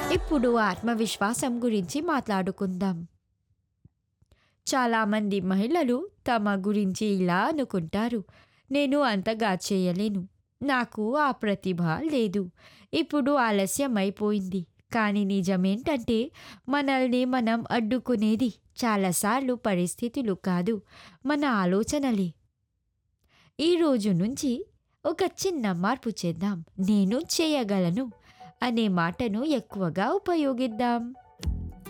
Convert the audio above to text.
ఇప్పుడు ఆత్మవిశ్వాసం గురించి మాట్లాడుకుందాం చాలామంది మహిళలు తమ గురించి ఇలా అనుకుంటారు నేను అంతగా చేయలేను నాకు ఆ ప్రతిభ లేదు ఇప్పుడు ఆలస్యం అయిపోయింది కానీ నిజమేంటంటే మనల్ని మనం అడ్డుకునేది చాలాసార్లు పరిస్థితులు కాదు మన ఆలోచనలే ఈ రోజు నుంచి ఒక చిన్న మార్పు చేద్దాం నేను చేయగలను అనే మాటను ఎక్కువగా ఉపయోగిద్దాం